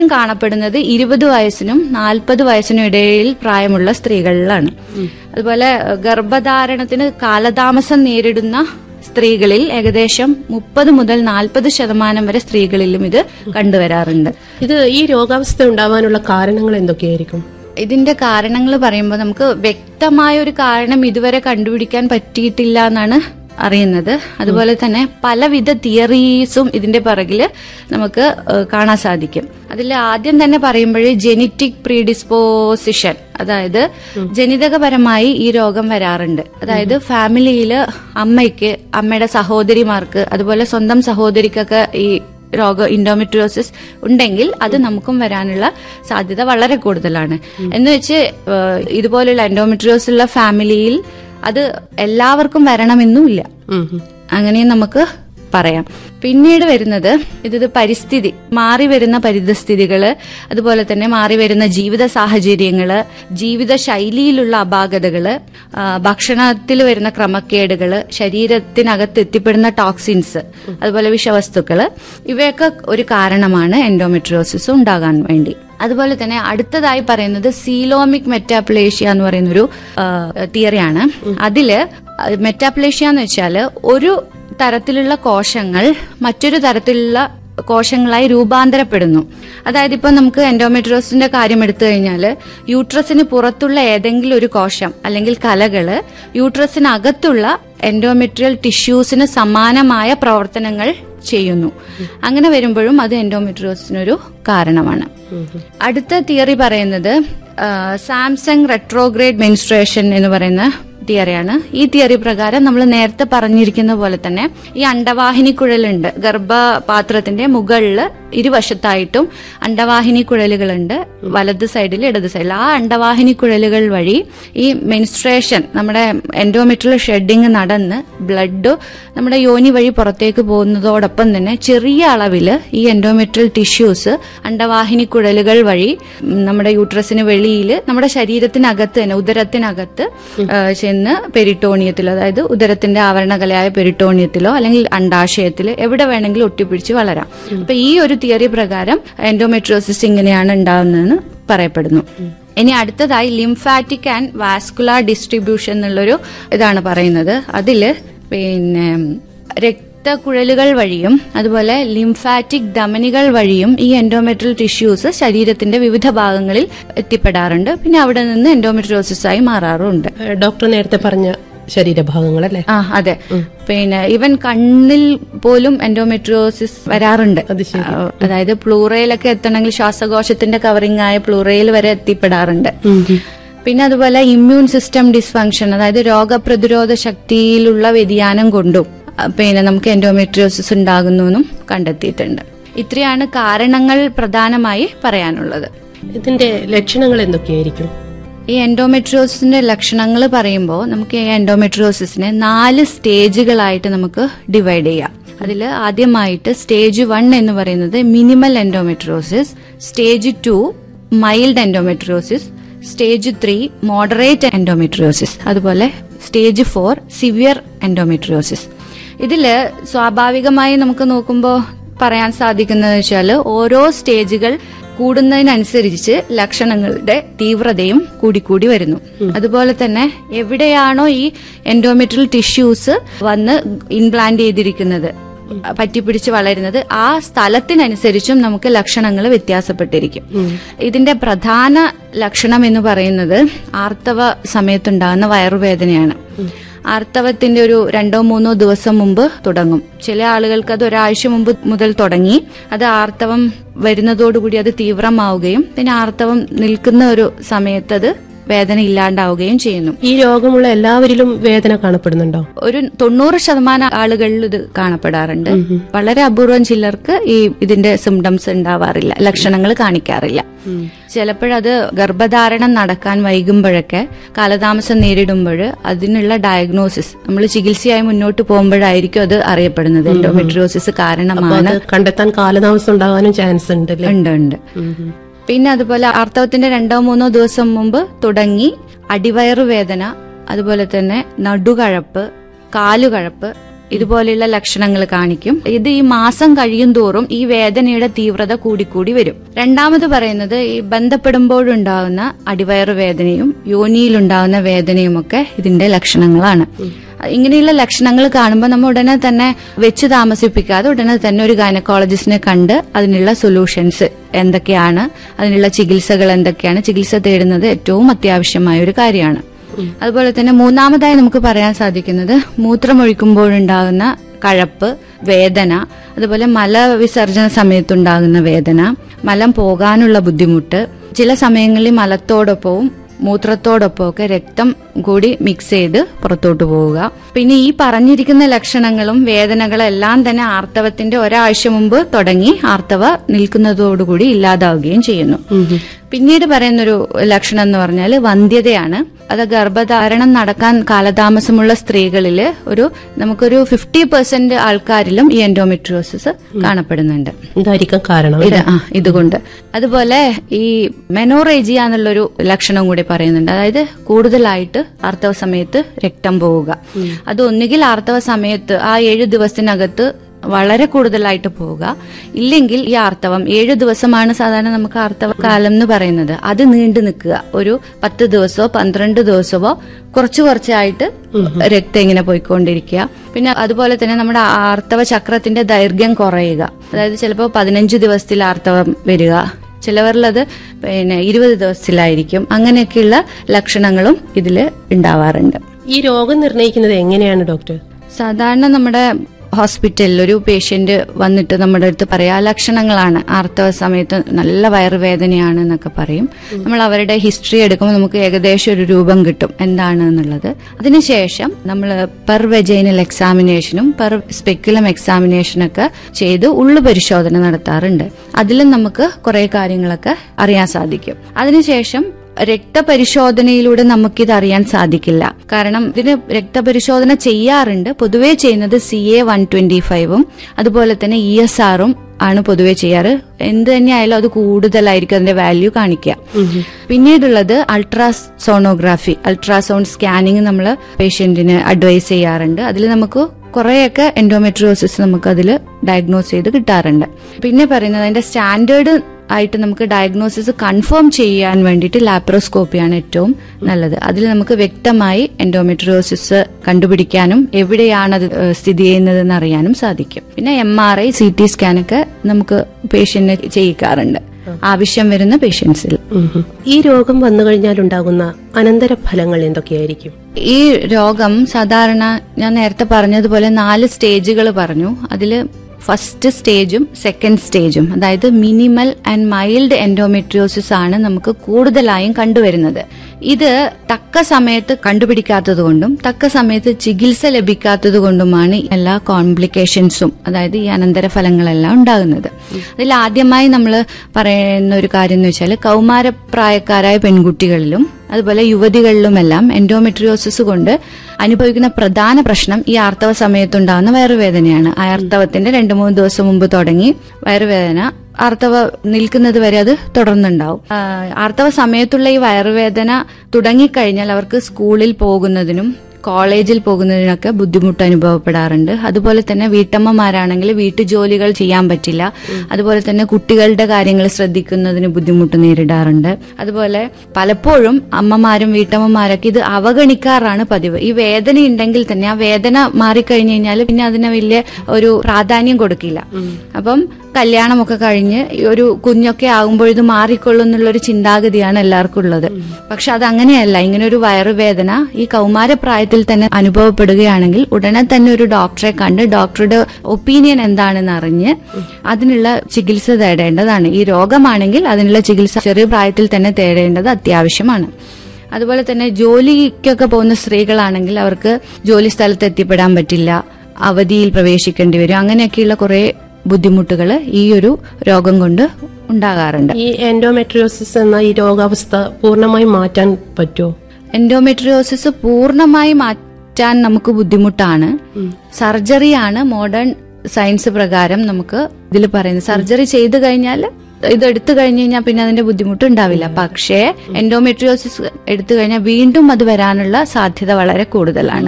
കാണപ്പെടുന്നത് ഇരുപത് വയസ്സിനും നാൽപ്പത് വയസ്സിനും ഇടയിൽ പ്രായമുള്ള സ്ത്രീകളിലാണ് അതുപോലെ ഏഹ്, ഗർഭധാരണത്തിന് കാലതാമസം നേരിടുന്ന സ്ത്രീകളിൽ ഏകദേശം മുപ്പത് മുതൽ നാൽപ്പത് ശതമാനം വരെ സ്ത്രീകളിലും ഇത് കണ്ടുവരാറുണ്ട് ഇത് ഈ രോഗാവസ്ഥ ഉണ്ടാവാനുള്ള കാരണങ്ങൾ എന്തൊക്കെയായിരിക്കും ഇതിന്റെ കാരണങ്ങൾ പറയുമ്പോൾ നമുക്ക് വ്യക്തമായ ഒരു കാരണം ഇതുവരെ കണ്ടുപിടിക്കാൻ പറ്റിയിട്ടില്ല എന്നാണ് അറിയുന്നത് അതുപോലെ തന്നെ പലവിധ തിയറീസും ഇതിന്റെ പിറകില് നമുക്ക് ഏഹ്, കാണാൻ സാധിക്കും അതിൽ ആദ്യം തന്നെ പറയുമ്പോഴേ ജെനറ്റിക് പ്രീഡിസ്പോസിഷൻ അതായത് ജനിതകപരമായി ഈ രോഗം വരാറുണ്ട് അതായത് ഫാമിലിയിൽ അമ്മയ്ക്ക് അമ്മയുടെ സഹോദരിമാർക്ക് അതുപോലെ സ്വന്തം സഹോദരിക്കൊക്കെ ഈ രോഗം ഇൻഡോമെട്രിയോസിസ് ഉണ്ടെങ്കിൽ അത് നമുക്കും വരാനുള്ള സാധ്യത വളരെ കൂടുതലാണ് എന്ന് വെച്ച് ഏഹ്, ഇതുപോലുള്ള എൻഡോമെട്രിയോസ് ഉള്ള ഫാമിലിയിൽ അത് എല്ലാവർക്കും വരണമെന്നുമില്ല ഉം ഉം. അങ്ങനെയും നമുക്ക് പറയാം പിന്നീട് വരുന്നത് ഇത് പരിസ്ഥിതി മാറി വരുന്ന പരിതസ്ഥിതികള് അതുപോലെ തന്നെ മാറി വരുന്ന ജീവിത സാഹചര്യങ്ങള് ജീവിത ശൈലിയിലുള്ള അപാകതകള് ആ, ഭക്ഷണത്തിൽ വരുന്ന ക്രമക്കേടുകള് ശരീരത്തിനകത്ത് എത്തിപ്പെടുന്ന ടോക്സിൻസ് അതുപോലെ വിഷവസ്തുക്കള് ഇവയൊക്കെ ഒരു കാരണമാണ് എൻഡോമെട്രിയോസിസ് ഉണ്ടാകാൻ വേണ്ടി അതുപോലെ തന്നെ അടുത്തതായി പറയുന്നത് സീലോമിക് മെറ്റാപ്ലേഷ്യ എന്ന് പറയുന്നൊരു തിയറിയാണ് അതില് മെറ്റാപ്ലേഷ്യ എന്ന് വെച്ചാല് ഒരു തരത്തിലുള്ള കോശങ്ങൾ മറ്റൊരു തരത്തിലുള്ള കോശങ്ങളായി രൂപാന്തരപ്പെടുന്നു അതായത് ഇപ്പൊ നമുക്ക് എൻഡോമെട്രോസിന്റെ കാര്യം എടുത്തു കഴിഞ്ഞാൽ യൂട്രസിന് പുറത്തുള്ള ഏതെങ്കിലും ഒരു കോശം അല്ലെങ്കിൽ കലകള് യൂട്രസിനകത്തുള്ള എൻഡോമെട്രിയൽ ടിഷ്യൂസിന് സമാനമായ പ്രവർത്തനങ്ങൾ ചെയ്യുന്നു അങ്ങനെ വരുമ്പോഴും അത് എൻഡോമെട്രിയോസിനൊരു കാരണമാണ് അടുത്ത തിയറി പറയുന്നത് സാംസങ് റെട്രോഗ്രേഡ് മെൻസ്ട്രേഷൻ എന്ന് പറയുന്ന തിയറിയാണ് ഈ തിയറി പ്രകാരം നമ്മൾ നേരത്തെ പറഞ്ഞിരിക്കുന്ന പോലെ തന്നെ ഈ അണ്ടവാഹിനി കുഴലുണ്ട് ഗർഭപാത്രത്തിന്റെ മുകളിൽ ഇരുവശത്തായിട്ടും അണ്ടവാഹിനി കുഴലുകളുണ്ട് വലത് സൈഡിൽ ഇടത് സൈഡിൽ ആ അണ്ടവാഹിനി കുഴലുകൾ വഴി ഈ മെൻസ്ട്രേഷൻ നമ്മുടെ എൻഡോമെട്രിയൽ ഷെഡിങ് നടന്ന് ബ്ലഡ് നമ്മുടെ യോനി വഴി പുറത്തേക്ക് പോകുന്നതോടൊപ്പം തന്നെ ചെറിയ അളവിൽ ഈ എൻഡോമെട്രിയൽ ടിഷ്യൂസ് അണ്ടവാഹിനി കുഴലുകൾ വഴി ഉം, നമ്മുടെ യൂട്രസിന് വെളിയിൽ നമ്മുടെ ശരീരത്തിനകത്ത് തന്നെ ഉദരത്തിനകത്ത് ആ, ചെന്ന് പെരിട്ടോണിയത്തിലോ അതായത് ഉദരത്തിന്റെ ആവരണകലയായ പെരിട്ടോണിയത്തിലോ അല്ലെങ്കിൽ അണ്ടാശയത്തിലോ എവിടെ വേണമെങ്കിലും ഒട്ടിപ്പിടിച്ച് വളരാം അപ്പൊ ഈ ഒരു തിയറി പ്രകാരം എൻഡോമെട്രിയോസിസ് ഇങ്ങനെയാണ് ഉണ്ടാവുന്നതെന്ന് പറയപ്പെടുന്നു ഇനി അടുത്തതായി ലിംഫാറ്റിക് ആൻഡ് വാസ്കുലാർ ഡിസ്ട്രിബ്യൂഷൻ എന്നുള്ളൊരു ഇതാണ് പറയുന്നത് അതില് പിന്നെ രക്തക്കുഴലുകൾ വഴിയും അതുപോലെ ലിംഫാറ്റിക് ധമനികൾ വഴിയും ഈ എൻഡോമെട്രിയൽ ടിഷ്യൂസ് ശരീരത്തിന്റെ വിവിധ ഭാഗങ്ങളിൽ എത്തിപ്പെടാറുണ്ട് പിന്നെ അവിടെ നിന്ന് എൻഡോമെട്രിയോസിസ് ആയി മാറാറുണ്ട് ഏഹ് ഡോക്ടർ നേരത്തെ പറഞ്ഞ ശരീരഭാഗങ്ങൾ അല്ലേ ആ അതെ പിന്നെ ഇവൻ കണ്ണിൽ പോലും എൻഡോമെട്രിയോസിസ് വരാറുണ്ട് അത് ശരി. ആ, അതായത് പ്ലൂറയിലൊക്കെ എത്തണമെങ്കിൽ ശ്വാസകോശത്തിന്റെ കവറിംഗ് ആയ പ്ലൂറയിൽ വരെ എത്തിപ്പെടാറുണ്ട് പിന്നെ അതുപോലെ ഇമ്മ്യൂൺ സിസ്റ്റം ഡിസ്ഫങ്ഷൻ അതായത് രോഗപ്രതിരോധ ശക്തിയിലുള്ള വ്യതിയാനം കൊണ്ടും ആ, പിന്നെ നമുക്ക് എൻഡോമെട്രിയോസിസ് ഉണ്ടാകുന്നു എന്നും കണ്ടെത്തിയിട്ടുണ്ട് ഇത്രയാണ് കാരണങ്ങൾ പ്രധാനമായി പറയാനുള്ളത് ഇതിന്റെ ലക്ഷണങ്ങൾ എന്തൊക്കെയായിരിക്കും ഈ എൻഡോമെട്രിയോസിന്റെ ലക്ഷണങ്ങൾ പറയുമ്പോൾ നമുക്ക് ഈ എൻഡോമെട്രിയോസിസിനെ നാല് സ്റ്റേജുകളായിട്ട് നമുക്ക് ഡിവൈഡ് ചെയ്യാം അതിൽ ആദ്യമായിട്ട് സ്റ്റേജ് വൺ എന്ന് പറയുന്നത് minimal endometriosis stage two mild endometriosis stage three moderate endometriosis അതുപോലെ സ്റ്റേജ് ഫോർ സിവിയർ എൻഡോമെട്രിയോസിസ് ഇതില് സ്വാഭാവികമായി നമുക്ക് നോക്കുമ്പോൾ പറയാൻ സാധിക്കുന്നത് വെച്ചാൽ ഓരോ സ്റ്റേജുകൾ കൂടുന്നതിനനുസരിച്ച് ലക്ഷണങ്ങളുടെ തീവ്രതയും കൂടിക്കൂടി വരുന്നു അതുപോലെ തന്നെ എവിടെയാണോ ഈ എൻഡോമെട്രിയൽ ടിഷ്യൂസ് വന്ന് ഇംപ്ലാന്റ് ചെയ്തിരിക്കുന്നത് പറ്റിപ്പിടിച്ച് വളരുന്നത് ആ സ്ഥലത്തിനനുസരിച്ചും നമുക്ക് ലക്ഷണങ്ങൾ വ്യത്യാസപ്പെട്ടിരിക്കും ഇതിന്റെ പ്രധാന ലക്ഷണം എന്ന് പറയുന്നത് ആർത്തവ സമയത്തുണ്ടാകുന്ന വയറുവേദനയാണ് ആർത്തവത്തിന്റെ ഒരു രണ്ടോ മൂന്നോ ദിവസം മുമ്പ് തുടങ്ങും ചില ആളുകൾക്ക് അത് ഒരാഴ്ച മുമ്പ് മുതൽ തുടങ്ങി അത് ആർത്തവം വരുന്നതോടുകൂടി അത് തീവ്രമാവുകയും പിന്നെ ആർത്തവം നിൽക്കുന്ന ഒരു സമയത്ത് അത് വേദന ഇല്ലാണ്ടാവുകയും ചെയ്യുന്നു ഈ രോഗമുള്ള എല്ലാവരിലും വേദന കാണപ്പെടുന്നുണ്ടോ ഒരു തൊണ്ണൂറ് ശതമാനം ആളുകളിൽ ഇത് കാണപ്പെടാറുണ്ട് വളരെ അപൂർവം ചിലർക്ക് ഈ ഇതിന്റെ സിംറ്റംസ് ഉണ്ടാവാറില്ല ലക്ഷണങ്ങൾ കാണിക്കാറില്ല ചിലപ്പോഴത് ഗർഭധാരണം നടക്കാൻ വൈകുമ്പോഴൊക്കെ കാലതാമസം നേരിടുമ്പോൾ അതിനുള്ള ഡയഗ്നോസിസ് നമ്മൾ ചികിത്സയായി മുന്നോട്ട് പോകുമ്പോഴായിരിക്കും അത് അറിയപ്പെടുന്നത് എൻഡോമെട്രിയോസിസ് കാരണമാണ് അത് കണ്ടെത്താൻ കാലതാമസം ഉണ്ടാകാനും ചാൻസ് ഉണ്ട് അല്ലേ ഉണ്ട് ഉണ്ട് പിന്നെ അതുപോലെ ആർത്തവത്തിന്റെ രണ്ടോ മൂന്നോ ദിവസം മുമ്പ് തുടങ്ങി അടിവയറു വേദന അതുപോലെ തന്നെ നടുകഴപ്പ് കാലുകഴപ്പ് ഇതുപോലെയുള്ള ലക്ഷണങ്ങൾ കാണിക്കും ഇത് ഈ മാസം കഴിയും തോറും ഈ വേദനയുടെ തീവ്രത കൂടിക്കൂടി വരും രണ്ടാമത് പറയുന്നത് ഈ ബന്ധപ്പെടുമ്പോഴുണ്ടാകുന്ന അടിവയറ് വേദനയും യോനിയിലുണ്ടാകുന്ന വേദനയും ഒക്കെ ഇതിന്റെ ലക്ഷണങ്ങളാണ് ഇങ്ങനെയുള്ള ലക്ഷണങ്ങൾ കാണുമ്പോൾ നമ്മൾ ഉടനെ തന്നെ വെച്ച് താമസിപ്പിക്കാതെ ഉടനെ തന്നെ ഒരു ഗൈനക്കോളജിസ്റ്റിനെ കണ്ട് അതിനുള്ള സൊല്യൂഷൻസ് എന്തൊക്കെയാണ് അതിനുള്ള ചികിത്സകൾ എന്തൊക്കെയാണ് ചികിത്സ തേടുന്നത് ഏറ്റവും അത്യാവശ്യമായ ഒരു കാര്യമാണ് അതുപോലെ തന്നെ മൂന്നാമതായി നമുക്ക് പറയാൻ സാധിക്കുന്നത് മൂത്രമൊഴിക്കുമ്പോഴുണ്ടാകുന്ന കഴപ്പ് വേദന അതുപോലെ മലവിസർജന സമയത്തുണ്ടാകുന്ന വേദന മലം പോകാനുള്ള ബുദ്ധിമുട്ട് ചില സമയങ്ങളിൽ മലത്തോടൊപ്പവും മൂത്രത്തോടൊപ്പം ഒക്കെ രക്തം കൂടി മിക്സ് ചെയ്ത് പുറത്തോട്ട് പോവുക പിന്നെ ഈ പറഞ്ഞിരിക്കുന്ന ലക്ഷണങ്ങളും വേദനകളും എല്ലാം തന്നെ ആർത്തവത്തിന്റെ ഒരാഴ്ച മുമ്പ് തുടങ്ങി ആർത്തവ നിൽക്കുന്നതോടുകൂടി ഇല്ലാതാവുകയും ചെയ്യുന്നു പിന്നീട് പറയുന്നൊരു ലക്ഷണം എന്ന് പറഞ്ഞാൽ വന്ധ്യതയാണ് അത് ഗർഭധാരണം നടക്കാൻ കാലതാമസമുള്ള സ്ത്രീകളിൽ ഒരു നമുക്കൊരു ഫിഫ്റ്റി പെർസെന്റ് ആൾക്കാരിലും ഈ എൻഡോമെട്രിയോസിസ് കാണപ്പെടുന്നുണ്ട് എന്തായിരിക്കും കാരണം ഇത് ആ ഇതുകൊണ്ട് അതുപോലെ ഈ മെനോറേജിയ എന്നുള്ളൊരു ലക്ഷണം കൂടി പറയുന്നുണ്ട് അതായത് കൂടുതലായിട്ട് ആർത്തവ സമയത്ത് രക്തം പോവുക അത് ഒന്നുകിൽ ആർത്തവ സമയത്ത് ആ ഏഴു ദിവസത്തിനകത്ത് വളരെ കൂടുതലായിട്ട് പോവുക ഇല്ലെങ്കിൽ ഈ ആർത്തവം ഏഴു ദിവസമാണ് സാധാരണ നമുക്ക് ആർത്തവ കാലം എന്ന് പറയുന്നത് അത് നീണ്ടു നിൽക്കുക ഒരു പത്ത് ദിവസമോ പന്ത്രണ്ട് ദിവസമോ കുറച്ചു കുറച്ചായിട്ട് രക്തം ഇങ്ങനെ പോയിക്കൊണ്ടിരിക്കുക പിന്നെ അതുപോലെ തന്നെ നമ്മുടെ ആർത്തവ ചക്രത്തിന്റെ ദൈർഘ്യം കുറയുക അതായത് ചിലപ്പോൾ പതിനഞ്ച് ദിവസത്തിൽ ആർത്തവം വരിക ചിലവരിലത് പിന്നെ ഇരുപത് ദിവസത്തിലായിരിക്കും അങ്ങനെയൊക്കെയുള്ള ലക്ഷണങ്ങളും ഇതിൽ ഉണ്ടാവാറുണ്ട് ഈ രോഗം നിർണ്ണയിക്കുന്നത് എങ്ങനെയാണ് ഡോക്ടർ സാധാരണ നമ്മുടെ ഹോസ്പിറ്റലിൽ ഒരു പേഷ്യന്റ് വന്നിട്ട് നമ്മുടെ അടുത്ത് പറയാം ആ ലക്ഷണങ്ങളാണ് ആർത്തവ സമയത്ത് നല്ല വയറുവേദനയാണ് എന്നൊക്കെ പറയും നമ്മൾ അവരുടെ ഹിസ്റ്ററി എടുക്കുമ്പോൾ നമുക്ക് ഏകദേശം ഒരു രൂപം കിട്ടും എന്താണ് എന്നുള്ളത് അതിനുശേഷം നമ്മൾ പെർ വെജൈനൽ എക്സാമിനേഷനും പെർ സ്പെക്കുലം എക്സാമിനേഷനൊക്കെ ചെയ്ത് ഉള്ളു പരിശോധന നടത്താറുണ്ട് അതിലും നമുക്ക് കുറെ കാര്യങ്ങളൊക്കെ അറിയാൻ സാധിക്കും അതിനുശേഷം രക്തപരിശോധനയിലൂടെ നമുക്കിത് അറിയാൻ സാധിക്കില്ല കാരണം ഇതിന് രക്തപരിശോധന ചെയ്യാറുണ്ട് പൊതുവെ ചെയ്യുന്നത് സി എ വൺ ട്വന്റി ഫൈവും അതുപോലെ തന്നെ ഇ എസ് ആറും ആണ് പൊതുവെ ചെയ്യാറ് എന്ത് തന്നെയായാലും അത് കൂടുതലായിരിക്കും അതിന്റെ വാല്യൂ കാണിക്കുക പിന്നീടുള്ളത് അൾട്രാ സോണോഗ്രാഫി അൾട്രാസൗണ്ട് സ്കാനിങ് നമ്മൾ പേഷ്യന്റിന് അഡ്വൈസ് ചെയ്യാറുണ്ട് അതിൽ നമുക്ക് കുറേയൊക്കെ എൻഡോമെട്രിയോസിസ് നമുക്ക് അതിൽ ഡയഗ്നോസ് ചെയ്ത് കിട്ടാറുണ്ട് പിന്നെ പറയുന്നത് അതിന്റെ സ്റ്റാൻഡേർഡ് ആയിട്ട് നമുക്ക് ഡയഗ്നോസിസ് കൺഫേം ചെയ്യാൻ വേണ്ടിയിട്ട് ലാപ്രോസ്കോപ്പിയാണ് ഏറ്റവും നല്ലത് അതിൽ നമുക്ക് വ്യക്തമായി എൻഡോമെട്രിയോസിസ് കണ്ടുപിടിക്കാനും എവിടെയാണ് അത് ഏഹ്, സ്ഥിതി ചെയ്യുന്നതെന്ന് അറിയാനും സാധിക്കും പിന്നെ M R I C T സ്കാനൊക്കെ നമുക്ക് പേഷ്യന്റിന് ചെയ്യിക്കാറുണ്ട് ആവശ്യം വരുന്ന പേഷ്യൻസിൽ ഈ രോഗം വന്നു കഴിഞ്ഞാൽ ഉണ്ടാകുന്ന അനന്തരഫലങ്ങൾ എന്തൊക്കെയായിരിക്കും ഈ രോഗം സാധാരണ ഞാൻ നേരത്തെ പറഞ്ഞതുപോലെ നാല് സ്റ്റേജുകൾ പറഞ്ഞു അതിൽ ഫസ്റ്റ് സ്റ്റേജും സെക്കൻഡ് സ്റ്റേജും അതായത് മിനിമൽ ആൻഡ് മൈൽഡ് എൻഡോമെട്രിയോസിസ് ആണ് നമുക്ക് കൂടുതലായും കണ്ടുവരുന്നത് ഇത് തക്ക സമയത്ത് കണ്ടുപിടിക്കാത്തത് കൊണ്ടും തക്ക സമയത്ത് ചികിത്സ ലഭിക്കാത്തത് കൊണ്ടുമാണ് എല്ലാ കോംപ്ലിക്കേഷൻസും അതായത് ഈ അനന്തരഫലങ്ങളെല്ലാം ഉണ്ടാകുന്നത് അതിൽ ആദ്യമായി നമ്മൾ പറയുന്ന ഒരു കാര്യം എന്ന് വെച്ചാൽ കൗമാരപ്രായക്കാരായ പെൺകുട്ടികളിലും അതുപോലെ യുവതികളിലുമെല്ലാം എൻഡോമെട്രിയോസിസ് കൊണ്ട് അനുഭവിക്കുന്ന പ്രധാന പ്രശ്നം ഈ ആർത്തവ സമയത്തുണ്ടാകുന്ന വയറുവേദനയാണ് ആ ആർത്തവത്തിന്റെ രണ്ടു മൂന്ന് ദിവസം മുമ്പ് തുടങ്ങി വയറുവേദന ആർത്തവ നിൽക്കുന്നത് വരെ അത് തുടർന്നുണ്ടാവും ആ, ആർത്തവ സമയത്തുള്ള ഈ വയറുവേദന തുടങ്ങിക്കഴിഞ്ഞാൽ അവർക്ക് സ്കൂളിൽ പോകുന്നതിനും കോളേജിൽ പോകുന്നതിനൊക്കെ ബുദ്ധിമുട്ട് അനുഭവപ്പെടാറുണ്ട് അതുപോലെ തന്നെ വീട്ടമ്മമാരാണെങ്കിൽ വീട്ടുജോലികൾ ചെയ്യാൻ പറ്റില്ല അതുപോലെ തന്നെ കുട്ടികളുടെ കാര്യങ്ങൾ ശ്രദ്ധിക്കുന്നതിന് ബുദ്ധിമുട്ട് നേരിടാറുണ്ട് അതുപോലെ പലപ്പോഴും അമ്മമാരും വീട്ടമ്മമാരൊക്കെ ഇത് അവഗണിക്കാറാണ് പതിവ് ഈ വേദന ഉണ്ടെങ്കിൽ തന്നെ ആ വേദന മാറിക്കഴിഞ്ഞു കഴിഞ്ഞാൽ പിന്നെ അതിന് വലിയ ഒരു പ്രാധാന്യം കൊടുക്കില്ല അപ്പം കല്യാണമൊക്കെ കഴിഞ്ഞ് ഈ ഒരു കുഞ്ഞൊക്കെ ആകുമ്പോൾ ഇത് മാറിക്കൊള്ളും എന്നുള്ളൊരു ചിന്താഗതിയാണ് എല്ലാവർക്കും ഉള്ളത് പക്ഷെ അത് അങ്ങനെയല്ല ഇങ്ങനെ ഒരു വയറുവേദന ഈ കൗമാരപ്രായത്തിൽ തന്നെ അനുഭവപ്പെടുകയാണെങ്കിൽ ഉടനെ തന്നെ ഒരു ഡോക്ടറെ കണ്ട് ഡോക്ടറുടെ ഒപ്പീനിയൻ എന്താണെന്ന് അറിഞ്ഞ് അതിനുള്ള ചികിത്സ തേടേണ്ടതാണ് ഈ രോഗമാണെങ്കിൽ അതിനുള്ള ചികിത്സ ചെറിയ പ്രായത്തിൽ തന്നെ തേടേണ്ടത് അത്യാവശ്യമാണ് അതുപോലെ തന്നെ ജോലിക്കൊക്കെ പോകുന്ന സ്ത്രീകളാണെങ്കിൽ അവർക്ക് ജോലി സ്ഥലത്ത് എത്തിപ്പെടാൻ പറ്റില്ല അവധിയിൽ പ്രവേശിക്കേണ്ടി വരും അങ്ങനെയൊക്കെയുള്ള കുറെ ബുദ്ധിമുട്ടുകൾ ഈ ഒരു രോഗം കൊണ്ട് ഉണ്ടാകാറുണ്ട് ഈ എൻഡോമെട്രിയോസിസ് എന്ന ഈ രോഗാവസ്ഥ പൂർണ്ണമായി മാറ്റാൻ പറ്റുമോ എൻഡോമെട്രിയോസിസ് പൂർണ്ണമായി മാറ്റാൻ നമുക്ക് ബുദ്ധിമുട്ടാണ് സർജറിയാണ് മോഡേൺ സയൻസ് പ്രകാരം നമുക്ക് ഇതിൽ പറയുന്നത് സർജറി ചെയ്തു കഴിഞ്ഞാൽ ഇത് എടുത്തു കഴിഞ്ഞു കഴിഞ്ഞാൽ പിന്നെ അതിന്റെ ബുദ്ധിമുട്ട് ഉണ്ടാവില്ല പക്ഷേ എൻഡോമെട്രിയോസിസ് എടുത്തു കഴിഞ്ഞാൽ വീണ്ടും അത് വരാനുള്ള സാധ്യത വളരെ കൂടുതലാണ്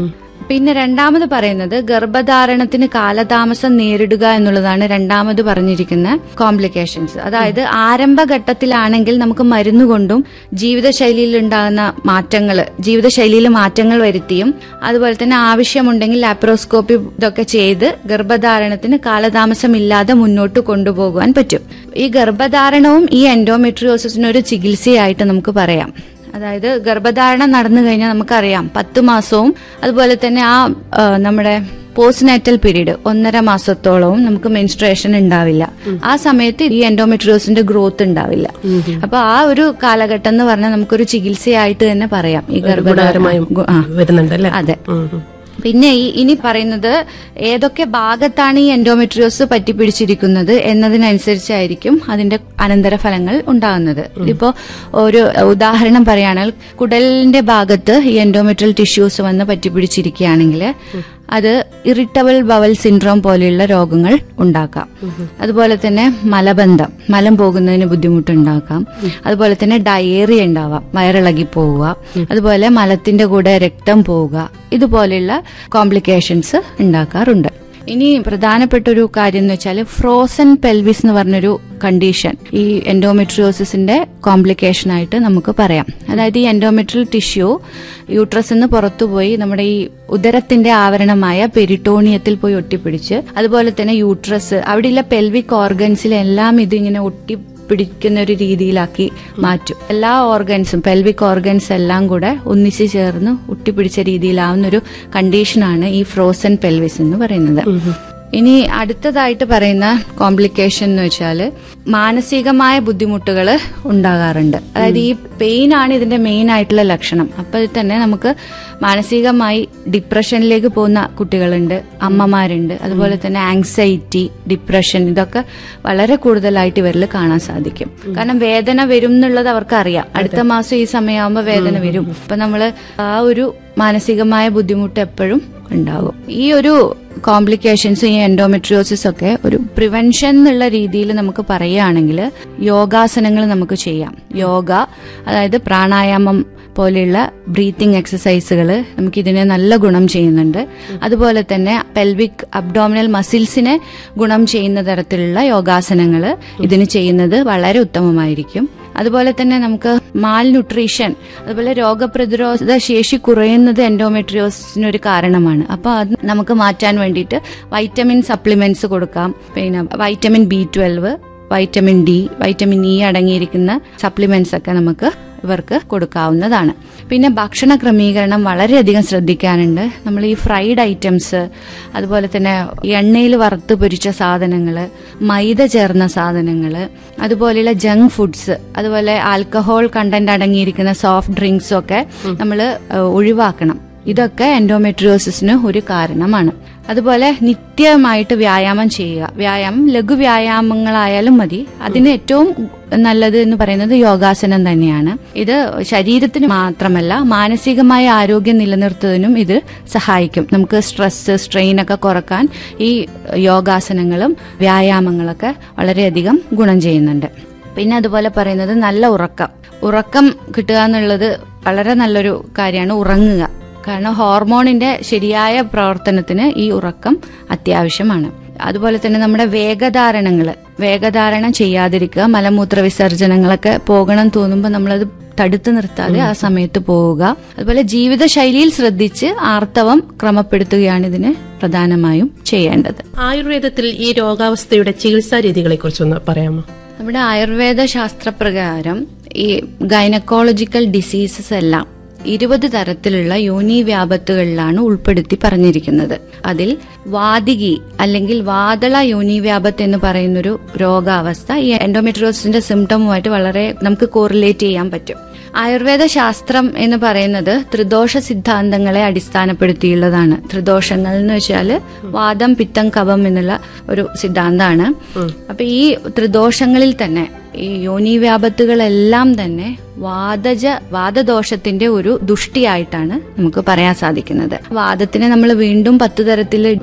പിന്നെ രണ്ടാമത് പറയുന്നത് ഗർഭധാരണത്തിന് കാലതാമസം നേരിടുക എന്നുള്ളതാണ് രണ്ടാമത് പറഞ്ഞിരിക്കുന്ന കോംപ്ലിക്കേഷൻസ് അതായത് ആരംഭഘട്ടത്തിലാണെങ്കിൽ നമുക്ക് മരുന്നുകൊണ്ടും ജീവിതശൈലിയിൽ ഉണ്ടാകുന്ന മാറ്റങ്ങൾ ജീവിതശൈലിയിൽ മാറ്റങ്ങൾ വരുത്തിയും അതുപോലെ തന്നെ ആവശ്യമുണ്ടെങ്കിൽ ലാപ്രോസ്കോപ്പി ഇതൊക്കെ ചെയ്ത് ഗർഭധാരണത്തിന് കാലതാമസമില്ലാതെ മുന്നോട്ട് കൊണ്ടുപോകാൻ പറ്റും ഈ ഗർഭധാരണവും ഈ എൻഡോമെട്രിയോസിന് ഒരു ചികിത്സയായിട്ട് നമുക്ക് പറയാം അതായത് ഗർഭധാരണം നടന്നു കഴിഞ്ഞാൽ നമുക്കറിയാം പത്ത് മാസവും അതുപോലെ തന്നെ ആ ആ, നമ്മുടെ പോസ്റ്റ് നാറ്റൽ പീരീഡ് ഒന്നര മാസത്തോളവും നമുക്ക് മെൻസ്ട്രേഷൻ ഉണ്ടാവില്ല ആ സമയത്ത് ഈ എൻഡോമെട്രിയോസിന്റെ ഗ്രോത്ത് ഉണ്ടാവില്ല അപ്പൊ ആ ഒരു കാലഘട്ടം എന്ന് പറഞ്ഞാൽ നമുക്കൊരു ചികിത്സയായിട്ട് തന്നെ പറയാം ഈ ഗുണകരമായും ഗർഭധാരണം ആ വരുന്നുണ്ടല്ലേ അതെ ഉം, ഉം. പിന്നെ ഈ ഇനി പറയുന്നത് ഏതൊക്കെ ഭാഗത്താണ് ഈ എൻഡോമെട്രിയോസ് പറ്റിപ്പിടിച്ചിരിക്കുന്നത് എന്നതിനനുസരിച്ചായിരിക്കും അതിന്റെ അനന്തരഫലങ്ങൾ ഉണ്ടാകുന്നത് ഇതിപ്പോ ഒരു ഉദാഹരണം പറയുകയാണെങ്കിൽ കുടലിന്റെ ഭാഗത്ത് ഈ എൻഡോമെട്രിയൽ ടിഷ്യൂസ് വന്ന് പറ്റിപ്പിടിച്ചിരിക്കുകയാണെങ്കിൽ അത് ഇറിറ്റബിൾ ബവൽ സിൻഡ്രോം പോലെയുള്ള രോഗങ്ങൾ ഉണ്ടാക്കാം അതുപോലെ തന്നെ മലബന്ധം മലം പോകുന്നതിന് ബുദ്ധിമുട്ടുണ്ടാക്കാം അതുപോലെ തന്നെ ഡയേറിയ ഉണ്ടാവാം വയറിളകി പോവുക അതുപോലെ മലത്തിന്റെ കൂടെ രക്തം പോവുക ഇതുപോലെയുള്ള കോംപ്ലിക്കേഷൻസ് ഉണ്ടാക്കാറുണ്ട് ഇനി പ്രധാനപ്പെട്ട ഒരു കാര്യം എന്ന് വെച്ചാൽ ഫ്രോസൺ പെൽവിസ് എന്ന് പറഞ്ഞൊരു കണ്ടീഷൻ ഈ എൻഡോമെട്രിയോസിന്റെ കോംപ്ലിക്കേഷൻ ആയിട്ട് നമുക്ക് പറയാം അതായത് ഈ എൻഡോമെട്രിയൽ ടിഷ്യൂ യൂട്രസ് നിന്ന് പുറത്തുപോയി നമ്മുടെ ഈ ഉദരത്തിന്റെ ആവരണമായ പെരിട്ടോണിയത്തിൽ പോയി ഒട്ടിപ്പിടിച്ച് അതുപോലെ തന്നെ യൂട്രസ് അവിടെയുള്ള പെൽവിക് ഓർഗൻസിലെല്ലാം ഇതിങ്ങനെ ഒട്ടി പിടിക്കുന്ന ഒരു രീതിയിലാക്കി മാറ്റും എല്ലാ ഓർഗൻസും പെൽവിക് ഓർഗൻസ് എല്ലാം കൂടെ ഒന്നിച്ചു ചേർന്ന് ഒട്ടിപ്പിടിച്ച രീതിയിലാവുന്ന ഒരു കണ്ടീഷനാണ് ഈ ഫ്രോസൺ പെൽവിസ് എന്ന് പറയുന്നത് ഇനി അടുത്തതായിട്ട് പറയുന്ന കോംപ്ലിക്കേഷൻ എന്ന് വെച്ചാൽ മാനസികമായ ബുദ്ധിമുട്ടുകൾ ഉണ്ടാകാറുണ്ട് അതായത് ഈ പെയിൻ ആണ് ഇതിന്റെ മെയിൻ ആയിട്ടുള്ള ലക്ഷണം അപ്പോൾ തന്നെ നമുക്ക് മാനസികമായി ഡിപ്രഷനിലേക്ക് പോകുന്ന കുട്ടികളുണ്ട് അമ്മമാരുണ്ട് അതുപോലെ തന്നെ ആങ്സൈറ്റി ഡിപ്രഷൻ ഇതൊക്കെ വളരെ കൂടുതലായിട്ട് ഇവരിൽ കാണാൻ സാധിക്കും കാരണം വേദന വരും എന്നുള്ളത് അവർക്ക് അറിയാം അടുത്ത മാസം ഈ സമയമാകുമ്പോൾ വേദന വരും അപ്പൊ നമ്മള് ആ ഒരു മാനസികമായ ബുദ്ധിമുട്ട് എപ്പോഴും ഉണ്ടാകും ഈ ഒരു കോംപ്ലിക്കേഷൻസ് ഈ എൻഡോമെട്രിയോസിസ് ഒക്കെ ഒരു പ്രിവെൻഷൻ എന്നുള്ള രീതിയിൽ നമുക്ക് പറയുകയാണെങ്കിൽ യോഗാസനങ്ങൾ നമുക്ക് ചെയ്യാം യോഗ അതായത് പ്രാണായാമം പോലെയുള്ള ബ്രീത്തിങ് എക്സസൈസുകൾ നമുക്ക് ഇതിനെ നല്ല ഗുണം ചെയ്യുന്നുണ്ട് അതുപോലെ തന്നെ പെൽവിക് അബ്ഡോമിനൽ മസിൽസിനെ ഗുണം ചെയ്യുന്ന തരത്തിലുള്ള യോഗാസനങ്ങൾ ഇതിന് ചെയ്യുന്നത് വളരെ ഉത്തമമായിരിക്കും അതുപോലെ തന്നെ നമുക്ക് മാൽ ന്യൂട്രീഷൻ അതുപോലെ രോഗപ്രതിരോധ ശേഷി കുറയുന്നത് എൻഡോമെട്രിയോസിന് ഒരു കാരണമാണ് അപ്പൊ അത് നമുക്ക് മാറ്റാൻ വേണ്ടിയിട്ട് വൈറ്റമിൻ സപ്ലിമെന്റ്സ് കൊടുക്കാം പിന്നെ vitamin B twelve vitamin D vitamin E അടങ്ങിയിരിക്കുന്ന സപ്ലിമെന്റ്സ് ഒക്കെ നമുക്ക് ഇവർക്ക് കൊടുക്കാവുന്നതാണ് പിന്നെ ഭക്ഷണ ക്രമീകരണം വളരെയധികം ശ്രദ്ധിക്കാനുണ്ട് നമ്മൾ ഈ ഫ്രൈഡ് ഐറ്റംസ് അതുപോലെ തന്നെ എണ്ണയിൽ വറുത്ത് പൊരിച്ച സാധനങ്ങൾ മൈദ ചേർന്ന സാധനങ്ങൾ അതുപോലെയുള്ള ജങ്ക് ഫുഡ്സ് അതുപോലെ ആൽക്കഹോൾ കണ്ടന്റ് അടങ്ങിയിരിക്കുന്ന സോഫ്റ്റ് ഡ്രിങ്ക്സും ഒക്കെ നമ്മൾ ഒഴിവാക്കണം ഇതൊക്കെ എൻഡോമെട്രിയോസിന് ഒരു കാരണമാണ് അതുപോലെ നിത്യമായിട്ട് വ്യായാമം ചെയ്യുക വ്യായാമം ലഘു വ്യായാമങ്ങളായാലും മതി അതിന് ഏറ്റവും നല്ലത് എന്ന് പറയുന്നത് യോഗാസനം തന്നെയാണ് ഇത് ശരീരത്തിന് മാത്രമല്ല മാനസികമായ ആരോഗ്യം നിലനിർത്തുന്നതിനും ഇത് സഹായിക്കും നമുക്ക് സ്ട്രെസ് സ്ട്രെയിൻ ഒക്കെ കുറക്കാൻ ഈ യോഗാസനങ്ങളും വ്യായാമങ്ങളൊക്കെ വളരെയധികം ഗുണം ചെയ്യുന്നുണ്ട് പിന്നെ അതുപോലെ പറയുന്നത് നല്ല ഉറക്കം ഉറക്കം കിട്ടുക എന്നുള്ളത് വളരെ നല്ലൊരു കാര്യമാണ് ഉറങ്ങുക കാരണം ഹോർമോണിന്റെ ശരിയായ പ്രവർത്തനത്തിന് ഈ ഉറക്കം അത്യാവശ്യമാണ് അതുപോലെ തന്നെ നമ്മുടെ വേഗധാരണങ്ങൾ വേഗധാരണം ചെയ്യാതിരിക്കുക മലമൂത്ര വിസർജനങ്ങളൊക്കെ പോകണം തോന്നുമ്പോൾ നമ്മളത് തടുത്തു നിർത്താതെ ആ സമയത്ത് പോവുക അതുപോലെ ജീവിതശൈലിയിൽ ശ്രദ്ധിച്ച് ആർത്തവം ക്രമപ്പെടുത്തുകയാണ് ഇതിന് പ്രധാനമായും ചെയ്യേണ്ടത് ആയുർവേദത്തിൽ ഈ രോഗാവസ്ഥയുടെ ചികിത്സാ രീതികളെ കുറിച്ചൊന്ന് പറയാമോ നമ്മുടെ ആയുർവേദ ശാസ്ത്രപ്രകാരം ഈ ഗൈനക്കോളജിക്കൽ ഡിസീസസ് എല്ലാം ഇരുപത് തരത്തിലുള്ള യോനി വ്യാപത്തുകളിലാണ് ഉൾപ്പെടുത്തി പറഞ്ഞിരിക്കുന്നത് അതിൽ വാതികി അല്ലെങ്കിൽ വാതള യോനി വ്യാപത്ത് എന്ന് പറയുന്നൊരു രോഗാവസ്ഥ ഈ എൻഡോമെട്രിയോസിന്റെ സിംറ്റമുമായിട്ട് വളരെ നമുക്ക് കോറിലേറ്റ് ചെയ്യാൻ പറ്റും ആയുർവേദ ശാസ്ത്രം എന്ന് പറയുന്നത് ത്രിദോഷ സിദ്ധാന്തങ്ങളെ അടിസ്ഥാനപ്പെടുത്തിയുള്ളതാണ് ത്രിദോഷങ്ങൾ എന്ന് വെച്ചാൽ വാദം പിത്തം കഫം എന്നുള്ള ഒരു സിദ്ധാന്തമാണ് അപ്പൊ ഈ ത്രിദോഷങ്ങളിൽ തന്നെ ഈ യോനി വ്യാപത്തുകളെല്ലാം തന്നെ വാദജ വാദദോഷത്തിന്റെ ഒരു ദുഷ്ടിയായിട്ടാണ് നമുക്ക് പറയാൻ സാധിക്കുന്നത് വാദത്തിനെ നമ്മൾ വീണ്ടും പത്ത് തരത്തിൽ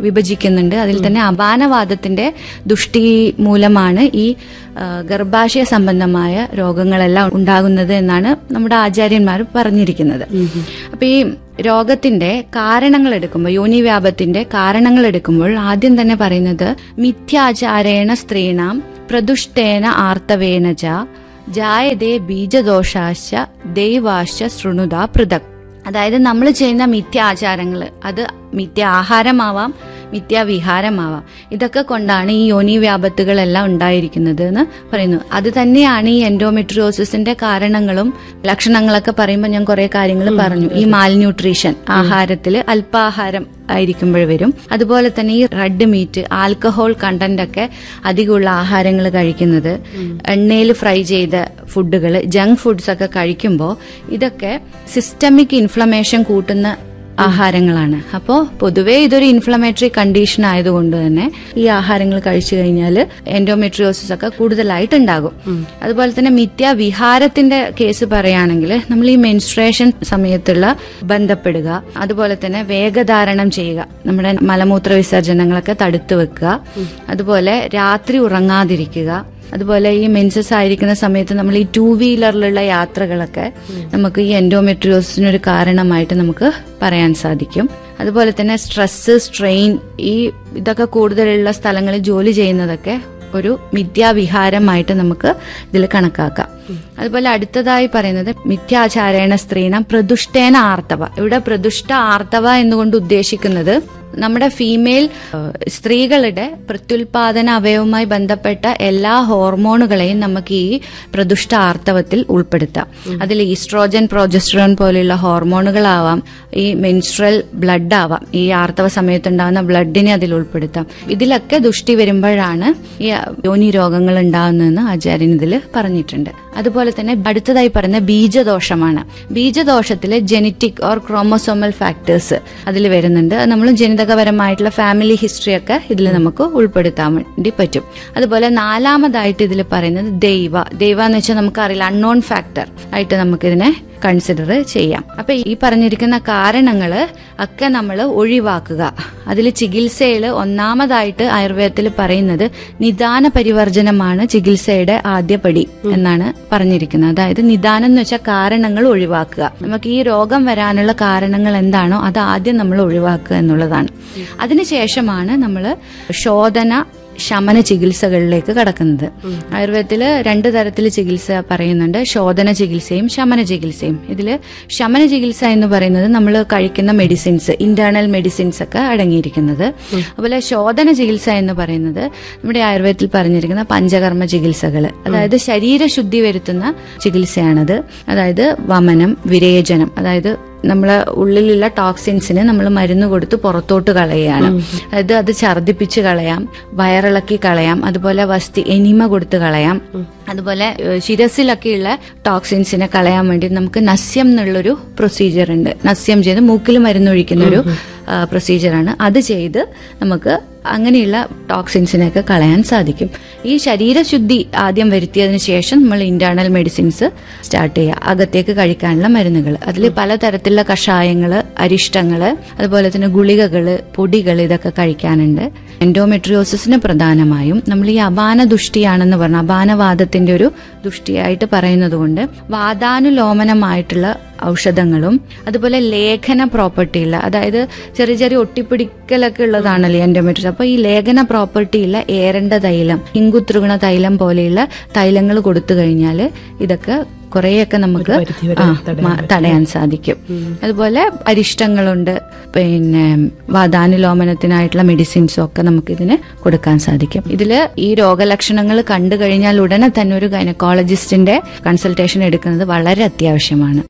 വിഭജിക്കുന്നുണ്ട് അതിൽ തന്നെ അപാനവാദത്തിന്റെ ദുഷ്ടി മൂലമാണ് ഈ ആ, ഗർഭാശയ സംബന്ധമായ രോഗങ്ങളെല്ലാം ഉണ്ടാകുന്നത് എന്നാണ് നമ്മുടെ ആചാര്യന്മാർ പറഞ്ഞിരിക്കുന്നത് അപ്പൊ ഈ രോഗത്തിന്റെ കാരണങ്ങൾ എടുക്കുമ്പോൾ യോനിവ്യാപത്തിന്റെ കാരണങ്ങൾ എടുക്കുമ്പോൾ ആദ്യം തന്നെ പറയുന്നത് മിഥ്യാചാരേണ സ്ത്രീണാം പ്രദുഷ്ടേന ആർത്തവേന ച ജായതേ ബീജദോഷാശ ദൈവാശ ശൃണുത പൃഥക് അതായത് നമ്മൾ ചെയ്യുന്ന മിഥ്യ ആചാരങ്ങൾ അത് മിഥ്യ ആഹാരമാവാം മിഥ്യാവിഹാരമാവാം ഇതൊക്കെ കൊണ്ടാണ് ഈ യോനി വ്യാപത്തുകളെല്ലാം ഉണ്ടായിരിക്കുന്നത് എന്ന് പറയുന്നു അത് തന്നെയാണ് ഈ എൻഡോമെട്രിയോസിന്റെ കാരണങ്ങളും ലക്ഷണങ്ങളൊക്കെ പറയുമ്പോൾ ഞാൻ കുറെ കാര്യങ്ങൾ പറഞ്ഞു ഈ മാൽന്യൂട്രീഷൻ ആഹാരത്തിൽ അല്പാഹാരം ആയിരിക്കുമ്പോൾ വരും അതുപോലെ തന്നെ ഈ റെഡ് മീറ്റ് ആൽക്കഹോൾ കണ്ടന്റ് ഒക്കെ അധികമുള്ള ആഹാരങ്ങൾ കഴിക്കുന്നത് എണ്ണയിൽ ഫ്രൈ ചെയ്ത ഫുഡുകൾ ജങ്ക് ഫുഡ്സ് ഒക്കെ കഴിക്കുമ്പോൾ ഇതൊക്കെ സിസ്റ്റമിക് ഇൻഫ്ലമേഷൻ കൂട്ടുന്ന ആഹാരങ്ങളാണ് അപ്പോൾ പൊതുവേ ഇതൊരു ഇൻഫ്ലമേറ്ററി കണ്ടീഷൻ ആയതുകൊണ്ട് തന്നെ ഈ ആഹാരങ്ങൾ കഴിച്ചു കഴിഞ്ഞാൽ എൻഡോമെട്രിയോസിസ് ഒക്കെ കൂടുതലായിട്ട് ഉണ്ടാകും അതുപോലെ തന്നെ മിഥ്യാവിഹാരത്തിന്റെ കേസ് പറയുകയാണെങ്കിൽ നമ്മൾ ഈ മെൻസ്ട്രേഷൻ സമയത്തുള്ള ബന്ധപ്പെടുക അതുപോലെ തന്നെ വേഗധാരണം ചെയ്യുക നമ്മുടെ മലമൂത്ര വിസർജനങ്ങളൊക്കെ തടുത്തു വെക്കുക അതുപോലെ രാത്രി ഉറങ്ങാതിരിക്കുക അതുപോലെ ഈ മെൻസസ് ആയിരിക്കുന്ന സമയത്ത് നമ്മൾ ഈ ടൂ വീലറിലുള്ള യാത്രകളൊക്കെ നമുക്ക് ഈ എൻഡോമെട്രിയോസിനൊരു കാരണമായിട്ട് നമുക്ക് പറയാൻ സാധിക്കും അതുപോലെ തന്നെ സ്ട്രെസ് സ്ട്രെയിൻ ഈ ഇതൊക്കെ കൂടുതലുള്ള സ്ഥലങ്ങളിൽ ജോലി ചെയ്യുന്നതൊക്കെ ഒരു മിഥ്യാവിഹാരമായിട്ട് നമുക്ക് ഇതിൽ കണക്കാക്കാം അതുപോലെ അടുത്തതായി പറയുന്നത് മിഥ്യാചാരേണ സ്ത്രീണം പ്രദുഷ്ടേന ആർത്തവ ഇവിടെ പ്രദുഷ്ട ആർത്തവ എന്നുകൊണ്ട് ഉദ്ദേശിക്കുന്നത് നമ്മുടെ ഫീമെയിൽ ഏഹ്, സ്ത്രീകളുടെ പ്രത്യുൽപാദന അവയവുമായി ബന്ധപ്പെട്ട എല്ലാ ഹോർമോണുകളെയും നമുക്ക് ഈ പ്രദുഷ്ട ആർത്തവത്തിൽ ഉൾപ്പെടുത്താം അതിൽ ഈസ്ട്രോജൻ പ്രോജസ്ട്രോൺ പോലെയുള്ള ഹോർമോണുകളാവാം ഈ മെൻസ്ട്രൽ ബ്ലഡ് ആവാം ഈ ആർത്തവ സമയത്തുണ്ടാകുന്ന ബ്ലഡിനെ അതിൽ ഉൾപ്പെടുത്താം ഇതിലൊക്കെ ദുഷ്ടി വരുമ്പോഴാണ് ഈ യോനി രോഗങ്ങൾ ഉണ്ടാകുന്നതെന്ന് ആചാര്യൻ ഇതിൽ പറഞ്ഞിട്ടുണ്ട് അതുപോലെ തന്നെ അടുത്തതായി പറയുന്ന ബീജദോഷമാണ് ബീജദോഷത്തിലെ ജനറ്റിക് ഓർ ക്രോമോസോമൽ ഫാക്ടേഴ്സ് അതിൽ വരുന്നുണ്ട് അത് നമ്മൾ ജനിതകപരമായിട്ടുള്ള ഫാമിലി ഹിസ്റ്ററി ഒക്കെ ഇതിൽ നമുക്ക് ഉൾപ്പെടുത്താൻ വേണ്ടി പറ്റും അതുപോലെ നാലാമതായിട്ട് ഇതിൽ പറയുന്നത് ദൈവ ദൈവ എന്ന് വെച്ചാൽ നമുക്കറിയില്ല അൺനോൺ ഫാക്ടർ ആയിട്ട് നമുക്കിതിനെ കൺസിഡർ ചെയ്യാം അപ്പൊ ഈ പറഞ്ഞിരിക്കുന്ന കാരണങ്ങൾ ഒക്കെ നമ്മൾ ഒഴിവാക്കുക അതിൽ ചികിത്സയിൽ ഒന്നാമതായിട്ട് ആയുർവേദത്തിൽ പറയുന്നത് നിദാന പരിവർജനമാണ് ചികിത്സയുടെ ആദ്യപടി എന്നാണ് പറഞ്ഞിരിക്കുന്നത് അതായത് നിദാനം എന്ന് വെച്ചാൽ കാരണങ്ങൾ ഒഴിവാക്കുക നമുക്ക് ഈ രോഗം വരാനുള്ള കാരണങ്ങൾ എന്താണോ അത് ആദ്യം നമ്മൾ ഒഴിവാക്കുക എന്നുള്ളതാണ് അതിനുശേഷമാണ് നമ്മൾ ശോധന ശമന ചികിത്സകളിലേക്ക് കടക്കുന്നത് ആയുർവേദത്തിൽ രണ്ട് തരത്തിൽ ചികിത്സ പറയുന്നുണ്ട് ശോധന ചികിത്സയും ശമന ചികിത്സയും ഇതിൽ ശമന ചികിത്സ എന്ന് പറയുന്നത് നമ്മൾ കഴിക്കുന്ന മെഡിസിൻസ് ഇന്റേണൽ മെഡിസിൻസ് ഒക്കെ അടങ്ങിയിരിക്കുന്നത് അതുപോലെ ശോധന ചികിത്സ എന്ന് പറയുന്നത് നമ്മുടെ ആയുർവേദത്തിൽ പറഞ്ഞിരിക്കുന്ന പഞ്ചകർമ്മ ചികിത്സകൾ അതായത് ശരീരശുദ്ധി വരുത്തുന്ന ചികിത്സയാണത് അതായത് വമനം വിരേചനം അതായത് നമ്മളെ ഉള്ളിലുള്ള ടോക്സിൻസിനെ നമ്മൾ മരുന്ന് കൊടുത്ത് പുറത്തോട്ട് കളയുകയാണ് അതായത് അത് ഛർദിപ്പിച്ച് കളയാം വയറിളക്കി കളയാം അതുപോലെ വസ്തി എനിമ കൊടുത്ത് കളയാം അതുപോലെ ഏഹ്, ശിരസിലൊക്കെയുള്ള ടോക്സിൻസിനെ കളയാൻ വേണ്ടി നമുക്ക് നസ്യം എന്നുള്ളൊരു പ്രൊസീജിയർ ഉണ്ട് നസ്യം ചെയ്ത് മൂക്കിൽ മരുന്നൊഴിക്കുന്ന ഒരു പ്രൊസീജിയറാണ് അത് ചെയ്ത് നമുക്ക് അങ്ങനെയുള്ള ടോക്സിൻസിനെയൊക്കെ കളയാൻ സാധിക്കും ഈ ശരീരശുദ്ധി ആദ്യം വരുത്തിയതിനു ശേഷം നമ്മൾ ഇന്റേണൽ മെഡിസിൻസ് സ്റ്റാർട്ട് ചെയ്യുക അകത്തേക്ക് കഴിക്കാനുള്ള മരുന്നുകൾ അതിൽ പലതരത്തിലുള്ള കഷായങ്ങൾ അരിഷ്ടങ്ങൾ അതുപോലെ തന്നെ ഗുളികകൾ പൊടികൾ ഇതൊക്കെ കഴിക്കാനുണ്ട് എൻഡോമെട്രിയോസിന് പ്രധാനമായും നമ്മൾ ഈ അപാന ദുഷ്ടിയാണെന്ന് പറഞ്ഞ അപാനവാദത്തിന്റെ ഒരു ദുഷ്ടിയായിട്ട് പറയുന്നത് കൊണ്ട് വാതാനുലോമനമായിട്ടുള്ള ഔഷധങ്ങളും അതുപോലെ ലേഖന പ്രോപ്പർട്ടി ഉള്ള അതായത് ചെറിയ ചെറിയ ഒട്ടിപ്പിടിക്കലൊക്കെ ഉള്ളതാണല്ലോ എൻഡോമെട്രിയോസിസ് അപ്പൊ ഈ ലേഖന പ്രോപ്പർട്ടി ഉള്ള ഏരണ്ട തൈലം ഇങ്കുത്രിഗുണ തൈലം പോലെയുള്ള തൈലങ്ങൾ കൊടുത്തു കഴിഞ്ഞാൽ ഇതൊക്കെ കുറേയൊക്കെ നമുക്ക് ആ, മ- തടയാൻ സാധിക്കും അതുപോലെ അരിഷ്ടങ്ങളുണ്ട് പിന്നെ വാതാനുലോമനത്തിനായിട്ടുള്ള മെഡിസിൻസും ഒക്കെ നമുക്ക് ഇതിന് കൊടുക്കാൻ സാധിക്കും ഇതിൽ ഈ രോഗലക്ഷണങ്ങൾ കണ്ടു കഴിഞ്ഞാൽ ഉടനെ തന്നെ ഒരു ഗൈനക്കോളജിസ്റ്റിന്റെ കൺസൾട്ടേഷൻ എടുക്കുന്നത് വളരെ അത്യാവശ്യമാണ്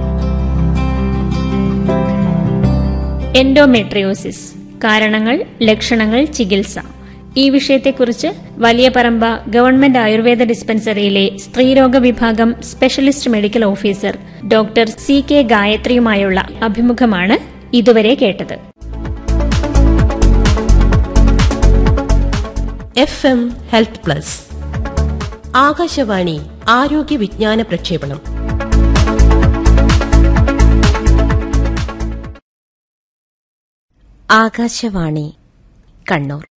എൻഡോമെട്രിയോസിസ് കാരണങ്ങൾ ലക്ഷണങ്ങൾ ചികിത്സ ഈ വിഷയത്തെക്കുറിച്ച് വലിയ പറമ്പ ഗവൺമെന്റ് ആയുർവേദ ഡിസ്പെൻസറിയിലെ സ്ത്രീരോഗ വിഭാഗം specialist medical officer doctor C K ഗായത്രിയുമായുള്ള അഭിമുഖമാണ് ഇതുവരെ കേട്ടത് F M health plus Akashvani ആരോഗ്യ വിജ്ഞാന പ്രക്ഷേപണം ആകാശവാണി കണ്ണൂർ